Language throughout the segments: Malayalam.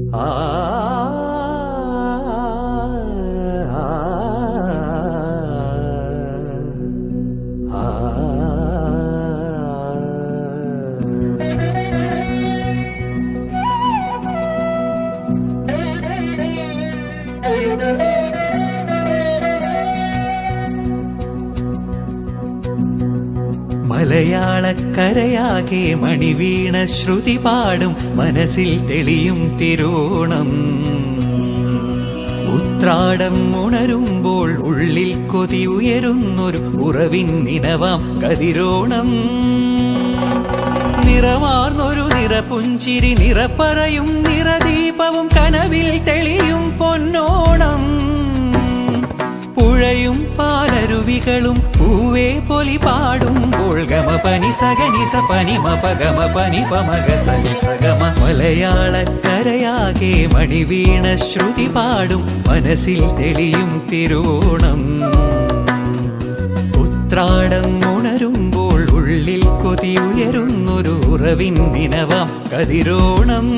മലയാളക്കരയാകെ മണിവീണ ശ്രുതി പാടും മനസ്സിൽ തെളിയും തിരോണം ഉത്രാടം ഉണരുമ്പോൾ ഉള്ളിൽ കൊതി ഉയരുന്നൊരു ഉറവിൻ നിനവാം കതിരോണം നിറമാർന്നൊരു നിറപുഞ്ചിരി നിറപ്പറയും നിറദീപവും കനവിൽ തെളിയും പൊന്നോണം പുഴയും പാലരുവികളും പൂവേ പൊലി പാടുമ്പോൾ ഗമ പനി സഗനി സ പനി മപ ഗമ പനി പമഗ സനി സഗമ മലയാളക്കരയാകെ മണിവീണ ശ്രുതി പാടും മനസ്സിൽ തെളിയും തിരോണം ഉത്രാടം ഉണരുമ്പോൾ ഉള്ളിൽ കൊതി ഉയരുന്നൊരു ഉറവിൻ നിനവാം കതിരോണം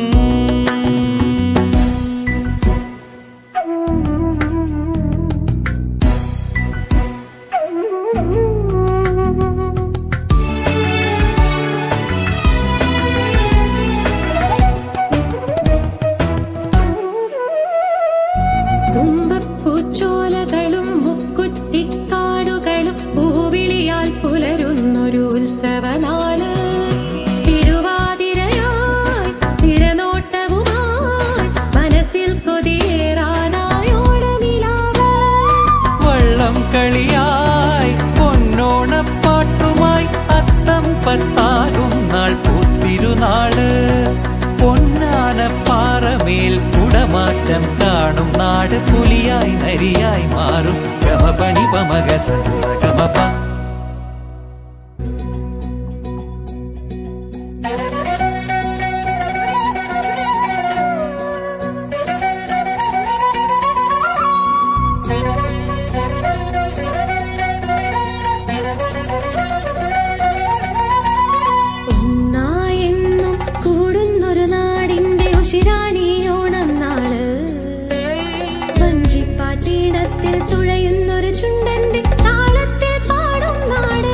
തുമ്പപ്പൂച്ചോലകളും മുക്കുറ്റിക്കാടുകളും പൂവിളിയാൽ പുലരുന്നൊരു ഉത്സവനാള് തിരുവാതിരയായി തിരനോട്ടവുമായി മനസ്സിൽ കൊതിയേറാനായോടനിലാവ് വള്ളം കളിയായി പൊന്നോണപ്പാട്ടുമായി അത്തം പത്താകും നാൾ പൂത്തിരുനാള് പൊന്നാനപ്പാറമേൽ കുടമാറ്റം കാണും നാട് പുലിയായി നരിയായി മാറും ഗമപനി പമക സഗമപ ഒന്നായെന്നും കൂടുന്നൊരു നാടിന്റെ ഉശിരാണിയോണം നാള് വഞ്ചിപ്പാട്ടീടത്തിൽ തുഴയുന്നൊരു ചുണ്ടന്റെ താളത്തിൽ പാടും നാട്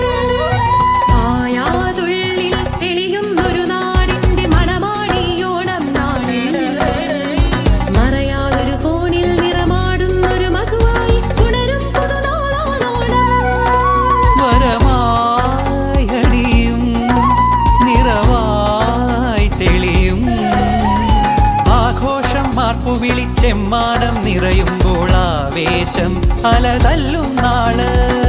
ആയാതുള്ളിൽ തെളിയുന്നൊരു നാടിന്റെ മണമാണിയോണം നാട് മറയാതൊരു കോണിൽ നിറമാടുന്നൊരു മധുവായി ഉണരും പുതുനാളോണോട് വരമായി അടിയും നിറവായി തെളിയും ആഘോഷം മാർപ്പു വിളിച്ചെമ്മാനം നിറയുമ്പോൾ ആവേശം അലതല്ലും നാള്